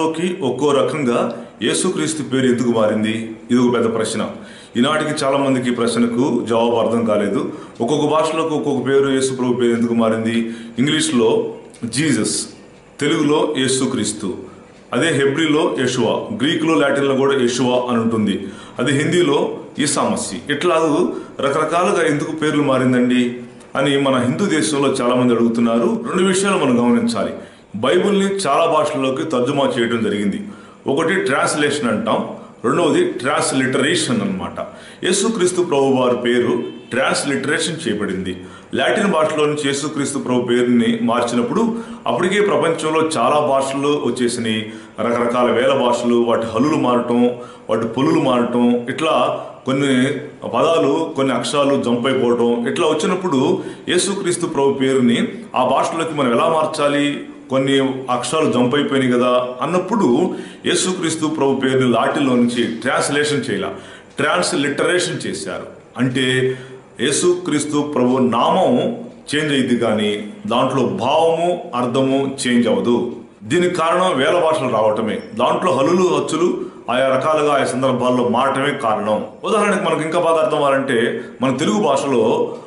భాషల్లోకి ఒక్కో రకంగా యేసుక్రీస్తు పేరు ఎందుకు మారింది ఇది ఒక పెద్ద ప్రశ్న ఈనాటికి చాలా మందికి ఈ ప్రశ్నకు జవాబు అర్థం కాలేదు ఒక్కొక్క భాషలోకి ఒక్కొక్క పేరు యేసు ప్రభు పేరు ఎందుకు మారింది ఇంగ్లీష్లో జీసస్ తెలుగులో యేసుక్రీస్తు అదే హెబ్రిలో యశువా గ్రీకులో లాటిన్లో కూడా యశువా అని ఉంటుంది అది హిందీలో ఈసామస్సి ఇట్లా రకరకాలుగా ఎందుకు పేర్లు మారిందండి అని మన హిందూ దేశంలో చాలా మంది అడుగుతున్నారు రెండు విషయాలు మనం గమనించాలి బైబిల్ని చాలా భాషల్లోకి తర్జుమా చేయడం జరిగింది ఒకటి ట్రాన్స్లేషన్ అంటాం రెండవది ట్రాన్స్లిటరేషన్ అన్నమాట యేసుక్రీస్తు ప్రభు వారి పేరు ట్రాన్స్లిటరేషన్ చేయబడింది లాటిన్ భాషలో నుంచి యేసుక్రీస్తు ప్రభు పేరుని మార్చినప్పుడు అప్పటికే ప్రపంచంలో చాలా భాషలు వచ్చేసినాయి రకరకాల వేల భాషలు వాటి హల్లులు మారటం వాటి పొలులు మారటం ఇట్లా కొన్ని పదాలు కొన్ని అక్షరాలు జంప్ అయిపోవటం ఇట్లా వచ్చినప్పుడు యేసుక్రీస్తు ప్రభు పేరుని ఆ భాషలోకి మనం ఎలా మార్చాలి కొన్ని అక్షరాలు జంప్ అయిపోయినాయి కదా అన్నప్పుడు యేసుక్రీస్తు ప్రభు పేరుని లాటిల్లో నుంచి ట్రాన్స్లేషన్ చేయాల ట్రాన్స్లిటరేషన్ చేశారు అంటే యేసుక్రీస్తు ప్రభు నామం చేంజ్ అయింది కానీ దాంట్లో భావము అర్థము చేంజ్ అవ్వదు దీనికి కారణం వేల భాషలు రావటమే దాంట్లో హలులు అచ్చులు ఆయా రకాలుగా ఆయా సందర్భాల్లో మారటమే కారణం ఉదాహరణకు మనకు ఇంకా బాగా అర్థం అవ్వాలంటే మన తెలుగు భాషలో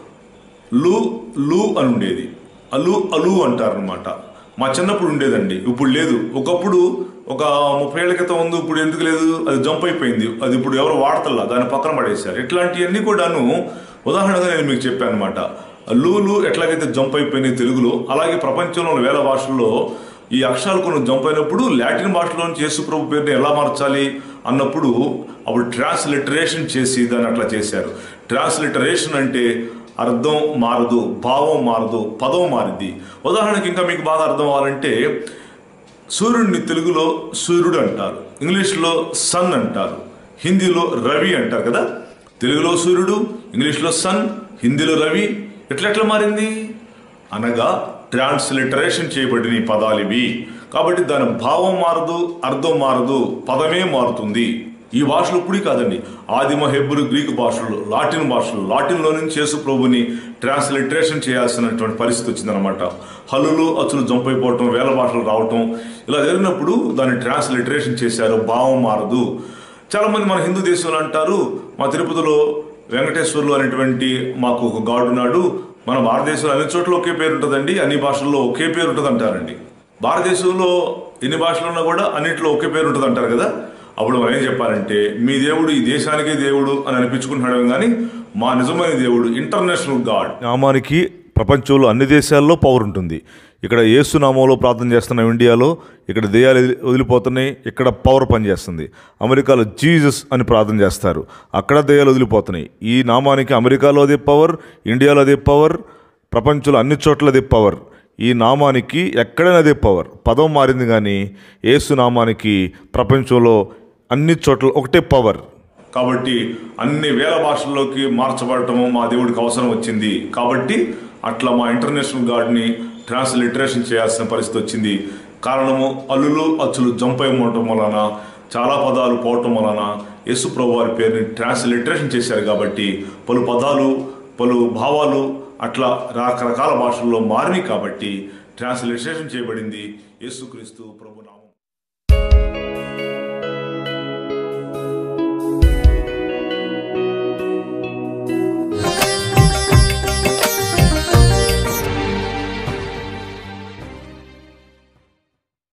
లు లు అని ఉండేది అలు అలు అంటారనమాట మా చిన్నప్పుడు ఉండేదండి ఇప్పుడు లేదు ఒకప్పుడు ఒక ముప్పై ఏళ్ల క్రితం ఉంది ఇప్పుడు ఎందుకు లేదు అది జంప్ అయిపోయింది అది ఇప్పుడు ఎవరు వాడతల్లా దాన్ని పక్కన పడేశారు ఇట్లాంటివన్నీ కూడాను ఉదాహరణగా నేను మీకు చెప్పాను అనమాట లూలు ఎట్లాగైతే జంప్ అయిపోయినాయి తెలుగులో అలాగే ప్రపంచంలో వేల భాషల్లో ఈ అక్షరాలు కొన్ని జంప్ అయినప్పుడు లాటిన్ భాషలో నుంచి యేసు ప్రభు పేరుని ఎలా మార్చాలి అన్నప్పుడు అప్పుడు ట్రాన్స్లిటరేషన్ చేసి దాన్ని అట్లా చేశారు ట్రాన్స్లిటరేషన్ అంటే అర్థం మారదు భావం మారదు పదం మారింది ఉదాహరణకి ఇంకా మీకు బాగా అర్థం అవ్వాలంటే సూర్యుడిని తెలుగులో సూర్యుడు అంటారు ఇంగ్లీష్లో సన్ అంటారు హిందీలో రవి అంటారు కదా తెలుగులో సూర్యుడు ఇంగ్లీష్లో సన్ హిందీలో రవి ఎట్లా ఎట్లా మారింది అనగా ట్రాన్స్లిటరేషన్ చేయబడిన ఈ పదాలు ఇవి కాబట్టి దాని భావం మారదు అర్థం మారదు పదమే మారుతుంది ఈ భాషలు ఇప్పుడే కాదండి ఆదిమ హెబ్రు గ్రీకు భాషలు లాటిన్ భాషలు లాటిన్లో నుంచి యేసు ప్రభుని ట్రాన్స్లిటరేషన్ చేయాల్సినటువంటి పరిస్థితి వచ్చిందనమాట హల్లులు అచ్చులు జంప్ అయిపోవటం వేల భాషలు రావటం ఇలా జరిగినప్పుడు దాన్ని ట్రాన్స్లిటరేషన్ చేశారు భావం మారదు చాలా మంది మన హిందూ దేశంలో అంటారు మా తిరుపతిలో వెంకటేశ్వర్లు అనేటువంటి మాకు ఒక గాడు ఉన్నాడు మన భారతదేశంలో అన్ని చోట్ల ఒకే పేరు ఉంటుందండి అన్ని భాషల్లో ఒకే పేరు ఉంటుంది అంటారండి భారతదేశంలో ఎన్ని భాషలు ఉన్నా కూడా అన్నింటిలో ఒకే పేరు ఉంటుంది అంటారు కదా అప్పుడు మనం ఏం చెప్పాలంటే మీ దేవుడు ఈ దేశానికే దేవుడు అని అనిపించుకుంటున్నాడు కానీ మా నిజమైన దేవుడు ఇంటర్నేషనల్ గాడ్ నామానికి ప్రపంచంలో అన్ని దేశాల్లో పవర్ ఉంటుంది ఇక్కడ యేసు నామంలో ప్రార్థన చేస్తున్నాం ఇండియాలో ఇక్కడ దెయ్యాలు వదిలి- వదిలిపోతున్నాయి ఇక్కడ పవర్ పనిచేస్తుంది అమెరికాలో జీసస్ అని ప్రార్థన చేస్తారు అక్కడ దెయ్యాలు వదిలిపోతున్నాయి ఈ నామానికి అమెరికాలో అదే పవర్ ఇండియాలో అదే పవర్ ప్రపంచంలో అన్ని చోట్ల అదే పవర్ ఈ నామానికి ఎక్కడైనా అదే పవర్ పదం మారింది కానీ యేసు నామానికి ప్రపంచంలో అన్ని చోట్ల ఒకటే పవర్ కాబట్టి అన్ని వేల భాషల్లోకి మార్చబడటము మా దేవుడికి అవసరం వచ్చింది కాబట్టి అట్లా మా ఇంటర్నేషనల్ గాడ్ని ట్రాన్స్లిటరేషన్ చేయాల్సిన పరిస్థితి వచ్చింది కారణము అల్లులు అచ్చులు జంప్ అయిపోవటం వలన చాలా పదాలు పోవటం వలన యేసు ప్రభు వారి పేరుని ట్రాన్స్లిటరేషన్ చేశారు కాబట్టి పలు పదాలు పలు భావాలు అట్లా రకరకాల భాషల్లో మారినాయి కాబట్టి ట్రాన్స్లిటరేషన్ చేయబడింది యేసుక్రీస్తు ప్రభు నామములో.